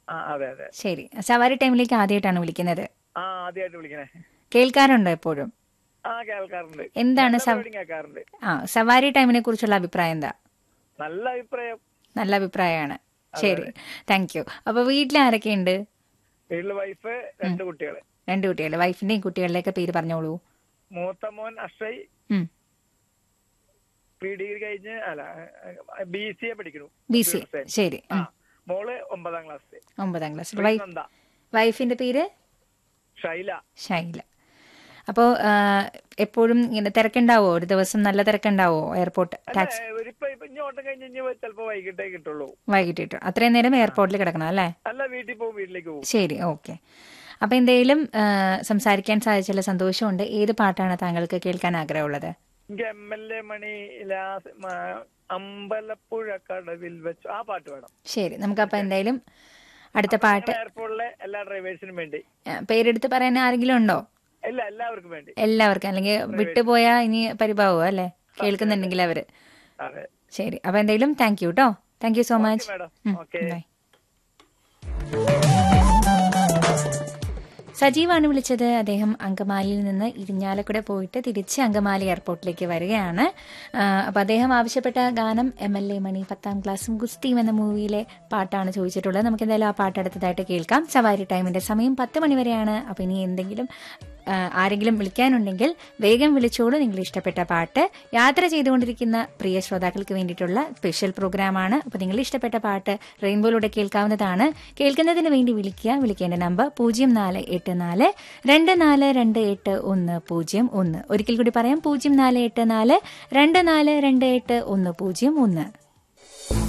ആ അതെ അതെ ശരി സവാരി ടൈമിലേക്ക് ആദ്യമായിട്ടാണ് വിളിക്കുന്നത് ആ ആദ്യമായിട്ട് വിളിക്കണേ കേൾക്കാറുണ്ടോ എപ്പോഴും ആ കേൾക്കാറുണ്ട് എന്താണ് എല്ലാ സം- പരിപാടിയും കേൾക്കാറുണ്ട് ആ സവാരി ടൈമിനെ കുറിച്ചുള്ള അഭിപ്രായം എന്താ നല്ല അഭിപ്രായം നല്ല അഭിപ്രായമാണ് ശരി താങ്ക് യു അപ്പൊ വീട്ടിൽ ആരൊക്കെയുണ്ട് വീട്ടില് വൈഫ് രണ്ട് കുട്ടികള് രണ്ട് കുട്ടികൾ വൈഫിന്റെയും കുട്ടികളുടെയൊക്കെ പേര് പറഞ്ഞോളൂ മൂത്ത മോൻ അക്ഷയ് ഉം. പി ഡിഗ്രി കഴിഞ്ഞ് അല്ല ബി സി എ പഠിക്കണു ബി സി Computer science. ശരി ആ ഉം. മോള് ഒമ്പതാം ക്ലാസ് ഒമ്പതാം ക്ലാസ്സിൽ വൈഫ് നന്ദ വൈഫിന്റെ പേര് ഷൈല ഷൈല അപ്പോൾ എപ്പോഴും ഇങ്ങനെ തിരക്കുണ്ടാവോ ഒരു ദിവസം നല്ല തിരക്കുണ്ടാവോ എയർപോർട്ട് അല്ല ടാക്സി ഇപ്പൊ ഇപ്പൊ ഇനി ഓട്ടം കഴിഞ്ഞ് ഇനി ചിലപ്പോ വൈകിട്ടേ കിട്ടുള്ളൂ വൈകിട്ട് കിട്ടും അത്രയും നേരം എയർപോർട്ടിൽ കിടക്കണം അല്ലേ അല്ല വീട്ടിൽ പോകും വീട്ടിലേക്ക് പോകും ശരി ഓക്കെ അപ്പൊ എന്തെങ്കിലും ആ, സംസാരിക്കാൻ സാധിച്ചുള്ള സന്തോഷമുണ്ട് ഏത് പാട്ടാണ് താങ്കൾക്ക് കേൾക്കാൻ ആഗ്രഹമുള്ളത് എനിക്ക് എം എൽ എ മണി ലാസ് മ- അമ്പലപ്പുഴ കടവിൽ വെച്ചു ആ പാട്ട് വേണം ശരി നമുക്കപ്പോൾ എന്തായാലും അടുത്ത പാട്ട് എയർപോർട്ടിലെ എല്ലാ ഡ്രൈവേഴ്സിനും വേണ്ടി ആ, പേരെടുത്ത് പറയാൻ ആരെങ്കിലും ഉണ്ടോ ഇല്ല എല്ലാവർക്കും വേണ്ടി എല്ലാവർക്കും അല്ലെങ്കിൽ വിട്ടുപോയാ ഇനി പരിഭാവോ അല്ലേ കേൾക്കുന്നുണ്ടെങ്കിൽ അവര് അതെ ശരി അപ്പൊ എന്തായാലും താങ്ക് യു കേട്ടോ thank you so much madam okay bye സജീവാണ് വിളിച്ചത് അദ്ദേഹം അങ്കമാലിയിൽ നിന്ന് ഇരിഞ്ഞാലക്കുട പോയിട്ട് തിരിച്ച് അങ്കമാലി എയർപോർട്ടിലേക്ക് വരികയാണ് അപ്പോൾ അദ്ദേഹം ആവശ്യപ്പെട്ട ഗാനം എം എൽ എ മണി പത്താം ക്ലാസ്സും ഗുസ്തിയും എന്ന മൂവിയിലെ പാട്ടാണ് ചോദിച്ചിട്ടുള്ളത് നമുക്ക് എന്തായാലും ആ പാട്ട് അടുത്തതായിട്ട് കേൾക്കാം സവാരി ടൈമിന്റെ സമയം പത്ത് മണി വരെയാണ് അപ്പോൾ ഇനി എന്തെങ്കിലും ആ, ആരെങ്കിലും വിളിക്കാനുണ്ടെങ്കിൽ വേഗം വിളിച്ചോളൂ നിങ്ങൾ ഇഷ്ടപ്പെട്ട പാട്ട് യാത്ര ചെയ്തുകൊണ്ടിരിക്കുന്ന പ്രിയ ശ്രോതാക്കൾക്ക് വേണ്ടിയിട്ടുള്ള സ്പെഷ്യൽ പ്രോഗ്രാമാണ് അപ്പോൾ നിങ്ങൾ ഇഷ്ടപ്പെട്ട പാട്ട് റെയിൻബോയിലൂടെ കേൾക്കാവുന്നതാണ് കേൾക്കുന്നതിന് വേണ്ടി വിളിക്കുക വിളിക്കേണ്ട നമ്പർ പൂജ്യം നാല് എട്ട് നാല് രണ്ട് നാല് രണ്ട് എട്ട് ഒന്ന് പൂജ്യം ഒന്ന് ഒരിക്കൽ കൂടി പറയാം പൂജ്യം നാല് എട്ട് നാല് രണ്ട് നാല് രണ്ട് എട്ട് ഒന്ന് പൂജ്യം ഒന്ന്